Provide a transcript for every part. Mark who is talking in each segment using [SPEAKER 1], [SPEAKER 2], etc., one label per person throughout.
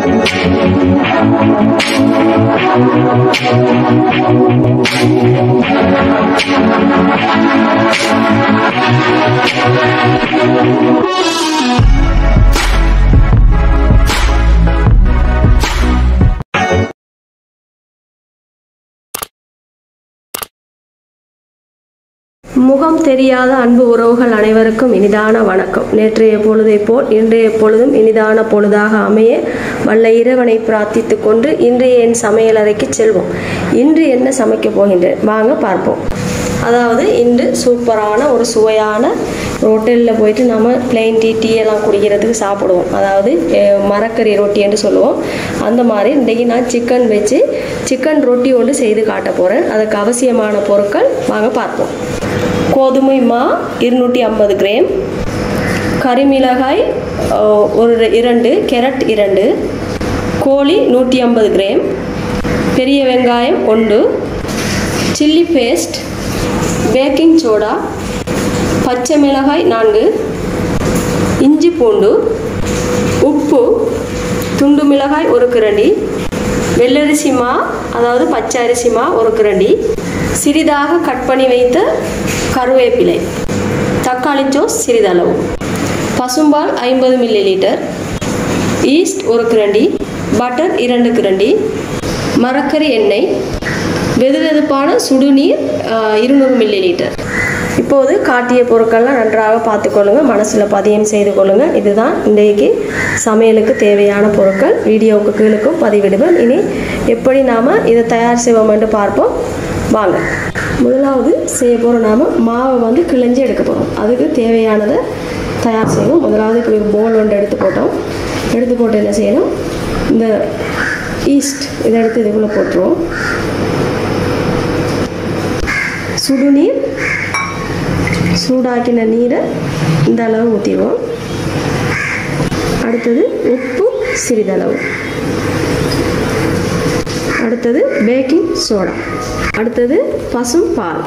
[SPEAKER 1] முகம் தெரியாத அன்பு உறவுகள் அனைவருக்கும் இனிதான வணக்கம் நேற்றைய பொழுதை போல் இன்றைய பொழுதும் இனிதான பொழுதாக அமைய வல்ல இறைவனை பிரார்த்தித்துக் கொண்டு இன்றைய என் சமையலறைக்கு செல்வோம் இன்று என்ன சமைக்க போகின்றேன் வாங்க பார்ப்போம் அதாவது இன்று சூப்பரான ஒரு சுவையான ஹோட்டலில் போயிட்டு நம்ம பிளெயின் டீ டீ எல்லாம் குடிக்கிறதுக்கு சாப்பிடுவோம் அதாவது அஹ், மரக்கறி ரொட்டி என்று சொல்லுவோம் அந்த மாதிரி இன்றைக்கி நான் சிக்கன் வச்சு சிக்கன் ரொட்டி ஒன்று செய்து காட்ட போகிறேன் அதுக்கு அவசியமான பொருட்கள் வாங்க பார்ப்போம் கோதுமை மா இருநூற்றி ஐம்பது கிராம் கறிமிளகாய் அஹ், ஒரு இரண்டு கேரட் இரண்டு கோழி நூற்றி ஐம்பது கிராம் பெரிய வெங்காயம் ஒன்று சில்லி பேஸ்ட் பேக்கிங் சோடா பச்சை மிளகாய் நான்கு இஞ்சி பூண்டு உப்பு துண்டு மிளகாய் ஒரு கிரண்டி வெள்ளரிசி மா அதாவது பச்சை அரிசி மா ஒரு கிரண்டி சிறிதாக கட் பண்ணி வைத்த கருவேப்பிலை தக்காளி ஜூஸ் சிறிதளவு பசும்பால் ஐம்பது மில்லி லிட்டர் ஈஸ்ட் ஒரு கிரண்டி பட்டர் இரண்டு கிரண்டி மரக்கறி எண்ணெய் வெதுவெதுப்பான சுடுநீர் இருநூறு மில்லி லிட்டர் இப்போது காட்டிய பொருட்கள்லாம் நன்றாக பார்த்துக்கொள்ளுங்க மனசில் பதியம் செய்து கொள்ளுங்க இதுதான் இன்றைக்கு சமையலுக்கு தேவையான பொருட்கள் வீடியோவுக்கு கீழுக்கும் பதிவிடுவேன் இனி எப்படி நாம் இதை தயார் செய்வோம் என்று பார்ப்போம் வாங்க முதலாவது செய்ய போகிற நாம் மாவை வந்து கிழிஞ்சு எடுக்க போகிறோம் அதுக்கு தேவையானதை தயார் செய்வோம் முதலாவது இப்படி ஒரு போல் ஒன்று எடுத்து போட்டோம் எடுத்து போட்டு என்ன செய்யணும் இந்த ஈஸ்ட் இதை எடுத்து இதுக்குள்ளே போட்டுருவோம் சுடுநீர் சூடாக்கின நீரை இந்த அளவு ஊற்றிடுவோம் அடுத்தது உப்பு சிறிதளவு அடுத்தது பேக்கிங் சோடா அடுத்தது பசும் பால்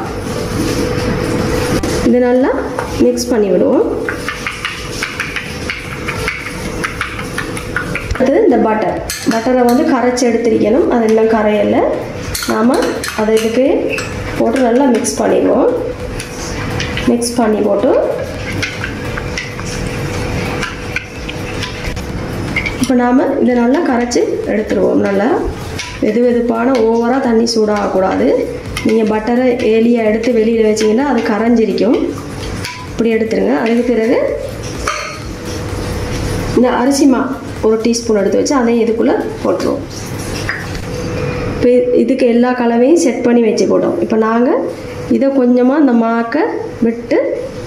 [SPEAKER 1] இது நல்லா மிக்ஸ் பண்ணி விடுவோம் அடுத்தது இந்த பட்டர் பட்டரை வந்து கரைச்சி எடுத்திருக்கணும் அது இன்னும் கரையலை நாம் அதை இதுக்கு போட்டு நல்லா மிக்ஸ் பண்ணிடுவோம் மிக்ஸ் பண்ணி போட்டு இப்போ நாம் இதை நல்லா கரைச்சி எடுத்துருவோம் நல்லா வெது வெதுப்பான ஓவராக தண்ணி சூடாகக்கூடாது நீங்கள் பட்டரை ஏலியாக எடுத்து வெளியில் வச்சிங்கன்னா அது கரைஞ்சிரிக்கும் இப்படி எடுத்துருங்க அதுக்கு பிறகு இந்த அரிசி மா ஒரு டீஸ்பூன் எடுத்து வச்சு அதையும் இதுக்குள்ளே போட்டுருவோம் இப்போ இதுக்கு எல்லா கலவையும் செட் பண்ணி வச்சு போட்டோம் இப்போ நாங்கள் இதை கொஞ்சமாக இந்த மாக்கை விட்டு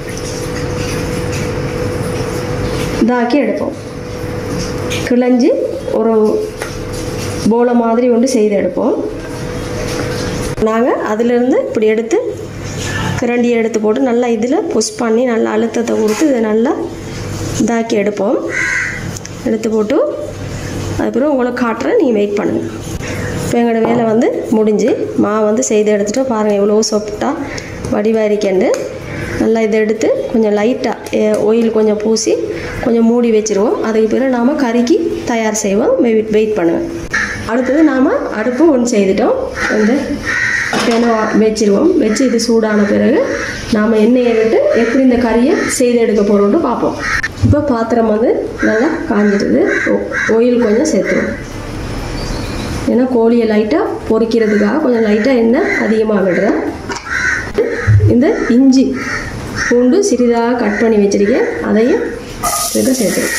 [SPEAKER 1] இதாக்கி எடுப்போம் கிளஞ்சி ஒரு போல மாதிரி ஒன்று செய்து எடுப்போம் நாங்கள் அதிலிருந்து இப்படி எடுத்து கிரண்டியை எடுத்து போட்டு நல்லா இதில் புஷ் பண்ணி நல்லா அழுத்தத்தை கொடுத்து இதை நல்லா இதாக்கி எடுப்போம் எடுத்து போட்டு அதுக்கப்புறம் உங்களுக்கு காட்டுறேன் நீங்கள் வெயிட் பண்ணுங்கள் இப்போ எங்களோட வேலை வந்து முடிஞ்சு மா வந்து செய்து எடுத்துகிட்டு பாருங்கள் எவ்வளோ சொப்டாக வடிவாரிக்கண்டு நல்லா இதை எடுத்து கொஞ்சம் லைட்டாக ஆயில் கொஞ்சம் பூசி கொஞ்சம் மூடி வச்சுருவோம் அதுக்கு பிறகு நாம் கறிக்கு தயார் செய்வோம் வெயிட் வெயிட் பண்ணுவேன் அடுத்தது நாம் அடுப்பு ஒன்று செய்துட்டோம் வந்து பேனை வச்சிருவோம் வச்சு இது சூடான பிறகு நாம் எண்ணெயை விட்டு எப்படி இந்த கறியை செய்து எடுக்க போகிறோம்னு பார்ப்போம் இப்போ பாத்திரம் வந்து நல்லா காஞ்சிடுது ஆயில் கொஞ்சம் சேர்த்துருவோம் ஏன்னா கோழியை லைட்டாக பொரிக்கிறதுக்காக கொஞ்சம் லைட்டாக எண்ணெய் அதிகமாக விடுறேன் இந்த இஞ்சி பூண்டு சிறிதாக கட் பண்ணி வச்சுருக்கேன் அதையும் இதுக்கு சேர்த்துருவேன்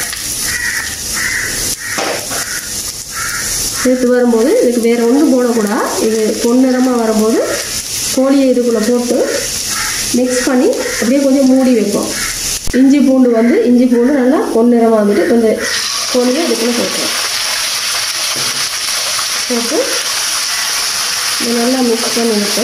[SPEAKER 1] சேர்த்து வரும்போது இதுக்கு வேறு ஒன்றும் போடக்கூடாது இது பொன்னிறமாக வரும்போது கோழியை இதுக்குள்ளே போட்டு மிக்ஸ் பண்ணி அப்படியே கொஞ்சம் மூடி வைப்போம் இஞ்சி பூண்டு வந்து இஞ்சி பூண்டு நல்லா பொன்னிறமாக வந்துட்டு கொஞ்சம் கோழியை இதுக்குள்ளே போட்டுருவோம் போட்டு இதை நல்லா மிக்ஸ் பண்ணி விட்டு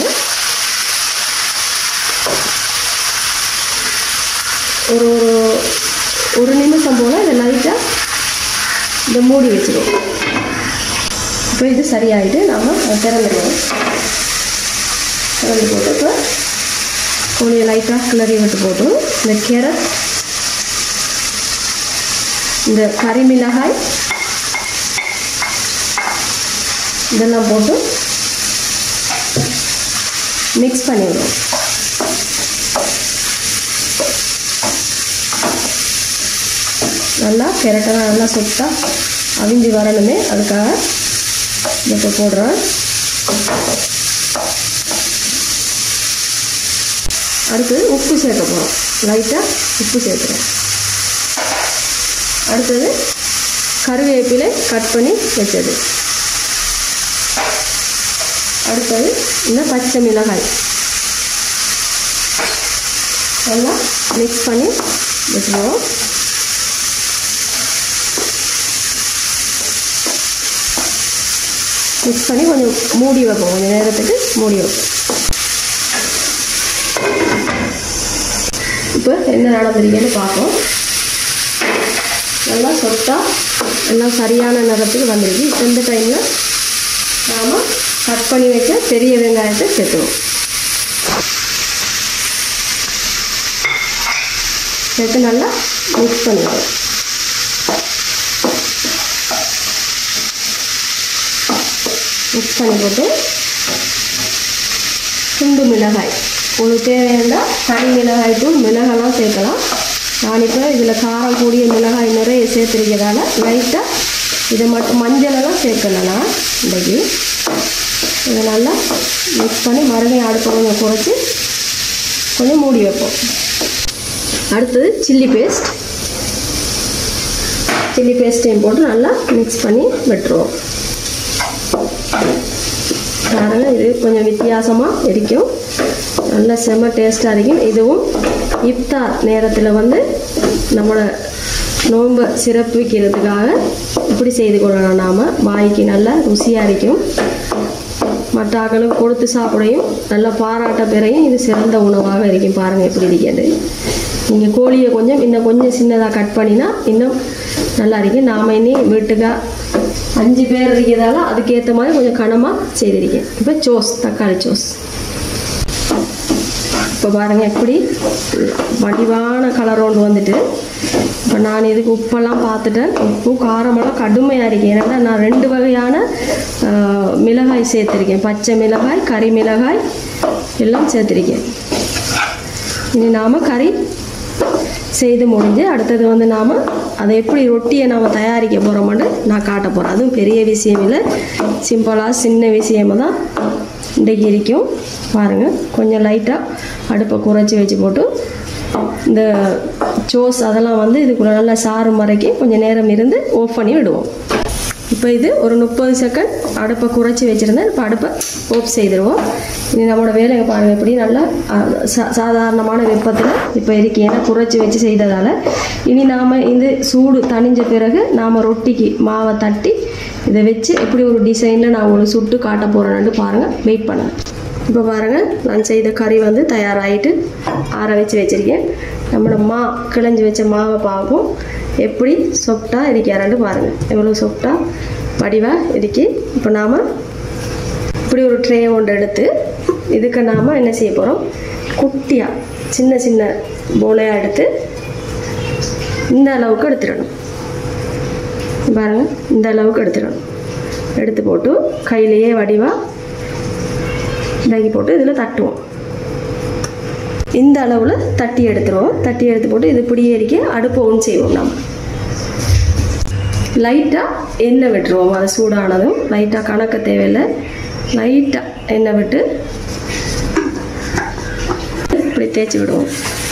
[SPEAKER 1] ஒரு ஒரு ஒரு நிமிஷம் போல் இதை லைட்டாக இதை மூடி வச்சுருவோம் இப்போ இது சரியாயிட்டு நாம் திறந்துடுவோம் திறந்து போட்டு இப்போ கோழியை லைட்டாக கிளறி விட்டு போட்டு இந்த கேரட் இந்த கறி மிளகாய் இதெல்லாம் போட்டு மிக்ஸ் பண்ணிவிடுவோம் நல்லா கிரட்டெல்லாம் நல்லா சுட்டாக அவிஞ்சு வரணுமே அதுக்காக இப்போ போடுறேன் அடுத்தது உப்பு சேர்க்க போகிறோம் லைட்டாக உப்பு சேர்க்குறோம் அடுத்தது கருவேப்பிலை கட் பண்ணி வச்சது அடுத்தது இந்த பச்சை மிளகாய் நல்லா மிக்ஸ் பண்ணி வச்சுருவோம் மிக்ஸ் பண்ணி கொஞ்சம் மூடி வைப்போம் கொஞ்சம் நேரத்துக்கு மூடி வைப்போம் இப்போ என்ன நடந்திருக்கேன்னு பார்ப்போம் நல்லா சொத்தா எல்லாம் சரியான நிறத்துக்கு வந்துருக்கு இப்போ இந்த டைமில் நாம் கட் பண்ணி வச்ச பெரிய வெங்காயத்தை சேர்த்துவோம் சேர்த்து நல்லா மிக்ஸ் பண்ணிடுவோம் மிக்ஸ் பண்ணி போட்டு துண்டு மிளகாய் உங்களுக்கு தேவையான தனி மிளகாய் தூள் மிளகாலாம் சேர்க்கலாம் நான் இப்போ இதில் காரம் கூடிய மிளகாய் நிறைய சேர்த்துருக்கிறதால லைட்டாக இதை மட்டும் மஞ்சளெல்லாம் சேர்க்கலண்ணா இன்றைக்கி இதை நல்லா மிக்ஸ் பண்ணி மறுபடியும் அடுப்பை கொஞ்சம் குறைச்சி கொஞ்சம் மூடி வைப்போம் அடுத்தது சில்லி பேஸ்ட் சில்லி பேஸ்ட்டையும் போட்டு நல்லா மிக்ஸ் பண்ணி விட்டுருவோம் பாருங்கள் இது கொஞ்சம் வித்தியாசமாக இருக்கும் நல்ல செம்ம டேஸ்ட்டாக இருக்கும் இதுவும் இஃப்தார் நேரத்தில் வந்து நம்மளோட நோன்பை சிறப்பிக்கிறதுக்காக இப்படி செய்து கொள்ளலாம் நாம் வாய்க்கு நல்லா ருசியாக இருக்கும் மற்றாக்களும் கொடுத்து சாப்பிடையும் நல்ல பாராட்ட பெறையும் இது சிறந்த உணவாக இருக்கும் பாருங்கள் எப்படி இருக்கிறது நீங்கள் கோழியை கொஞ்சம் இன்னும் கொஞ்சம் சின்னதாக கட் பண்ணினா இன்னும் நல்லா இருக்கும் நாம் இனி வீட்டுக்கா அஞ்சு பேர் இருக்கிறதால அதுக்கேற்ற மாதிரி கொஞ்சம் கனமாக செய்திருக்கேன் இப்போ சோஸ் தக்காளி சோஸ் இப்போ பாருங்கள் எப்படி வடிவான கலர் ஒன்று வந்துட்டு இப்போ நான் இதுக்கு உப்பெல்லாம் பார்த்துட்டேன் உப்பு காரமெல்லாம் கடுமையாக இருக்கேன் ஏன்னா நான் ரெண்டு வகையான ஆஹ், மிளகாய் சேர்த்துருக்கேன் பச்சை மிளகாய் கறி மிளகாய் எல்லாம் சேர்த்துருக்கேன் இனி நாம் கறி செய்து முடிஞ்சு அடுத்தது வந்து நாம் அதை எப்படி ரொட்டியை நாம் தயாரிக்க போகிறோம்னு நான் காட்ட போகிறேன் அதுவும் பெரிய விஷயம் இல்லை சிம்பிளாக சின்ன விஷயமா தான் இன்றைக்கு இருக்கும் பாருங்கள் கொஞ்சம் லைட்டாக அடுப்பை குறைச்சி வச்சு போட்டு இந்த சோஸ் அதெல்லாம் வந்து இதுக்குள்ளே நல்லா சாறு மறைக்கி கொஞ்சம் நேரம் இருந்து ஆஃப் பண்ணி விடுவோம் இப்போ இது ஒரு முப்பது செகண்ட் அடுப்பை குறைச்சி வச்சுருந்தேன் இப்போ அடுப்பை ஆஃப் செய்திருவோம் இனி நம்மளோட வேலையை பாருங்கள் எப்படி நல்லா அஹ், சா- சாதாரணமான வெப்பத்தில் இப்போ இருக்கு ஏன்னா குறைச்சி வச்சு செய்ததால் இனி நாம் இந்த சூடு தணிஞ்ச பிறகு நாம் ரொட்டிக்கு மாவை தட்டி இதை வச்சு எப்படி ஒரு டிசைனில் நான் உங்களுக்கு சுட்டு காட்ட போகிறேன்னு பாருங்கள் வெயிட் பண்ணுங்க இப்போ பாருங்கள் நான் செய்த கறி வந்து தயாராகிட்டு ஆற வச்சு வச்சுருக்கேன் நம்மளோட மா கிளஞ்சி வச்ச மாவை பார்ப்போம் எப்படி சொப்டாக இருக்காரன்னு பாருங்கள் எவ்வளோ சொப்டாக வடிவாக இருக்கு இப்போ நாம் இப்படி ஒரு ட்ரே ஒன்று எடுத்து இதுக்கு நாம் என்ன செய்ய போகிறோம் குட்டியாக சின்ன சின்ன போலையாக எடுத்து இந்த அளவுக்கு எடுத்துடணும் பாருங்கள் இந்த அளவுக்கு எடுத்துடணும் எடுத்து போட்டு கையிலேயே வடிவாக இதாக்கி போட்டு இதில் தட்டுவோம் இந்த அளவில் தட்டி எடுத்துருவோம் தட்டி எடுத்து போட்டு இது இப்படியே இருக்க அடுப்பு ஒன்று செய்வோம் நாம் லைட்டாக எண்ணெய் விட்டுருவோம் அது சூடானதும் லைட்டாக கணக்க தேவையில்லை லைட்டாக எண்ணெய் விட்டு இப்படி தேய்ச்சி விடுவோம்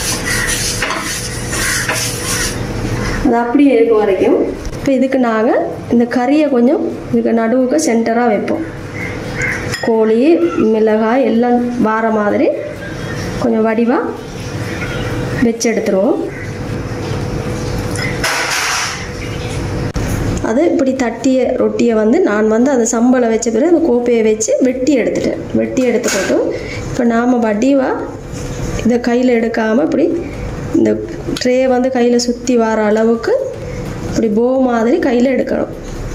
[SPEAKER 1] அது அப்படியே இருக்க வரைக்கும் இப்போ இதுக்கு நாங்கள் இந்த கறியை கொஞ்சம் இதுக்கு நடுவுக்கு சென்டராக வைப்போம் கோழி மிளகாய் எல்லாம் வார மாதிரி கொஞ்சம் வடிவாக வச்சு எடுத்துருவோம் அது இப்படி தட்டிய ரொட்டியை வந்து நான் வந்து அந்த சம்பளை வச்ச பிறகு அந்த கோப்பையை வச்சு வெட்டி எடுத்துட்டேன் வெட்டி எடுத்து போட்டு இப்போ நாம் வடிவாக இதை கையில் எடுக்காமல் இப்படி இந்த ட்ரே வந்து கையில் சுற்றி வர அளவுக்கு இப்படி போ மாதிரி கையில் எடுக்கணும்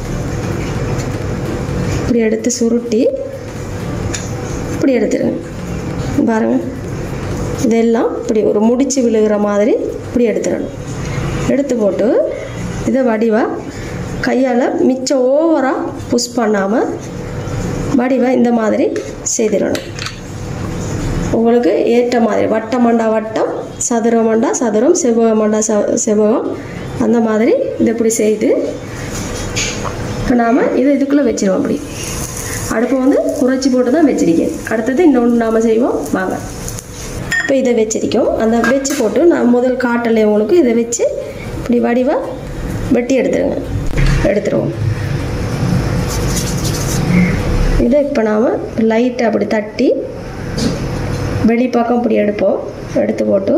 [SPEAKER 1] இப்படி எடுத்து சுருட்டி இப்படி எடுத்துருங்க பாருங்க இதெல்லாம் இப்படி ஒரு முடிச்சு விழுகிற மாதிரி இப்படி எடுத்துடணும் எடுத்து போட்டு இதை வடிவாக கையால் மிச்சம் ஓவராக புஷ் பண்ணாமல் வடிவை இந்த மாதிரி செய்திடணும் உங்களுக்கு ஏற்ற மாதிரி வட்டமண்டா வட்டம் சதுரமண்டா சதுரம் செவ்வகமண்டா ச செவ்வகம் அந்த மாதிரி இதை இப்படி செய்து இப்போ நாம் இதை இதுக்குள்ளே வச்சிருவோம் அப்படி அடுப்பு வந்து குறைச்சி போட்டு தான் வச்சிருக்கேன் அடுத்தது இன்னொன்று நாம் செய்வோம் வாங்க இப்போ இதை வச்சிருக்கோம் அந்த வச்சு போட்டு நான் முதல் காட்டலை உங்களுக்கு இதை வச்சு இப்படி வடிவாக வெட்டி எடுத்துருங்க எடுத்துருவோம் இதை இப்போ நாம் லைட்டாக அப்படி தட்டி வெளிப்பக்கம் இப்படி எடுப்போம் எடுத்து போட்டு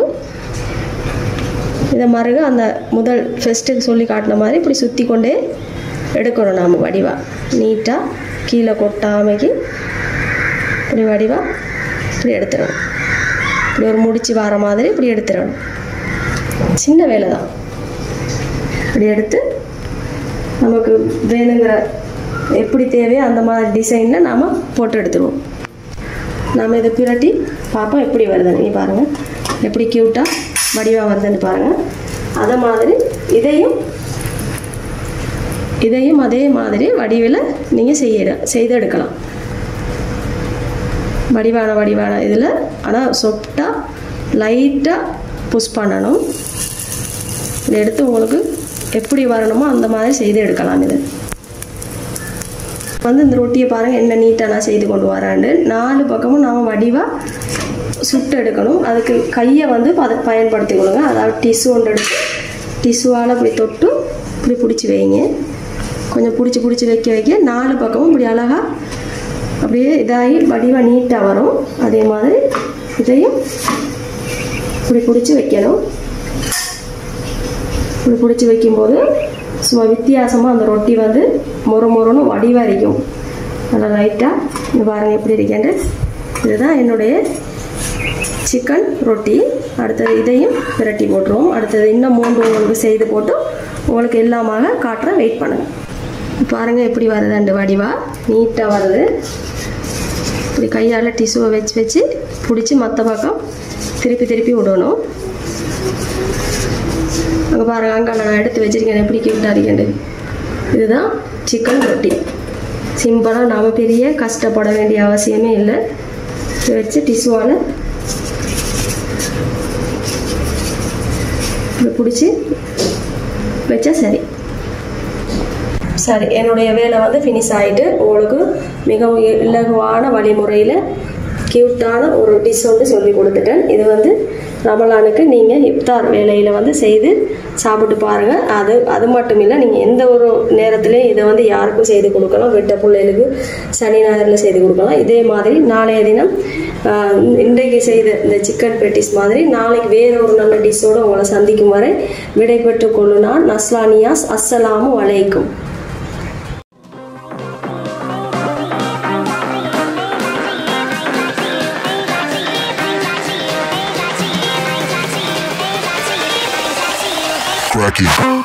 [SPEAKER 1] இதை மறுக அந்த முதல் ஃபஸ்ட்டுக்கு சொல்லி காட்டின மாதிரி இப்படி சுற்றி கொண்டே எடுக்கணும் நாம் வடிவாக நீட்டாக கீழே கொட்டாமைக்கு இப்படி வடிவாக இப்படி எடுத்துடணும் இப்படி ஒரு முடிச்சு வர மாதிரி இப்படி எடுத்துடணும் சின்ன வேலை தான் இப்படி எடுத்து நமக்கு வேணுங்கிற எப்படி தேவையோ அந்த மாதிரி டிசைனில் நாம் போட்டு எடுத்துருவோம் நாம் இதை பிரட்டி பார்ப்போம் எப்படி வருதுன்னு நீ பாருங்கள் எப்படி க்யூட்டாக வடிவாக வருதுன்னு பாருங்கள் அதை மாதிரி இதையும் இதையும் அதே மாதிரி வடிவில் நீங்கள் செய்ய செய்து எடுக்கலாம் வடிவான வடிவான இதில் ஆனால் சொப்டாக லைட்டாக புஷ் பண்ணணும் இதை எடுத்து உங்களுக்கு எப்படி வரணுமோ அந்த மாதிரி செய்து எடுக்கலாம் இது வந்து இந்த ரொட்டியை பாருங்கள் என்ன நீட்டாக நான் செய்து கொண்டு வராண்டு நாலு பக்கமும் நாம் வடிவாக சுட்டு எடுக்கணும் அதுக்கு கையை வந்து பத பயன்படுத்தி கொடுங்க அதாவது டிஷ்யூ ஒன்று எடுத்து டிஷ்யூவால் இப்படி தொட்டு இப்படி பிடிச்சி வைங்க கொஞ்சம் பிடிச்சி பிடிச்சி வைக்க வைக்க நாலு பக்கமும் இப்படி அழகாக அப்படியே இதாகி வடிவாக நீட்டாக வரும் அதே மாதிரி இதையும் இப்படி பிடிச்சி வைக்கணும் இப்படி பிடிச்சி வைக்கும்போது சும்மா வித்தியாசமாக அந்த ரொட்டி வந்து மொறு மொறுன்னு வடிவாக இருக்கும் நல்லா லைட்டாக இந்த பாருங்கள் எப்படி இருக்கேன்ட்டு இதுதான் என்னுடைய சிக்கன் ரொட்டி அடுத்தது இதையும் பிரட்டி போட்டுருவோம் அடுத்தது இன்னும் மூன்று உங்களுக்கு செய்து போட்டு உங்களுக்கு எல்லாமாக காட்டுறேன் வெயிட் பண்ணுங்கள் பாருங்கள் எப்படி வருது அந்த வடிவாக நீட்டாக வருது இப்படி கையால் டிஷ்யூவை வச்சு வச்சு பிடிச்சி மற்ற பக்கம் திருப்பி திருப்பி விடணும் அங்கே பாருங்கள் அங்கே நான் எடுத்து வச்சுருக்கேன் எப்படி கிஃப்டாக இருக்கேன் இதுதான் சிக்கன் ரொட்டி சிம்பிளாக நாம் பெரிய கஷ்டப்பட வேண்டிய அவசியமே இல்லை இதை வச்சு டிஷ்யூவால் இதை பிடிச்சி வச்சா சரி சரி என்னுடைய வேலை வந்து ஃபினிஷ் ஆகிட்டு உங்களுக்கு மிகவும் இலகுவான வழிமுறையில் க்யூட்டான ஒரு டிஷ் வந்து சொல்லி கொடுத்துட்டேன் இது வந்து ரமலானுக்கு நீங்கள் இஃப்தார் வேலையில் வந்து செய்து சாப்பிட்டு பாருங்கள் அது அது மட்டும் இல்லை நீங்கள் எந்த ஒரு நேரத்துலையும் இதை வந்து யாருக்கும் செய்து கொடுக்கலாம் வெட்ட பிள்ளைகளுக்கு சனி ஞாயிறில் செய்து கொடுக்கலாம் இதே மாதிரி நாளைய தினம் ஆஹ், இன்றைக்கு செய்த இந்த சிக்கன் பெட்டிஸ் மாதிரி நாளைக்கு வேற ஒரு நல்ல டிஷ்ஷோடு உங்களை சந்திக்கும் வரை விடைபெற்று கொள்ளு நான் நஸ்லானியாஸ் அஸ்ஸலாமு அலைக்கும்
[SPEAKER 2] Cracky.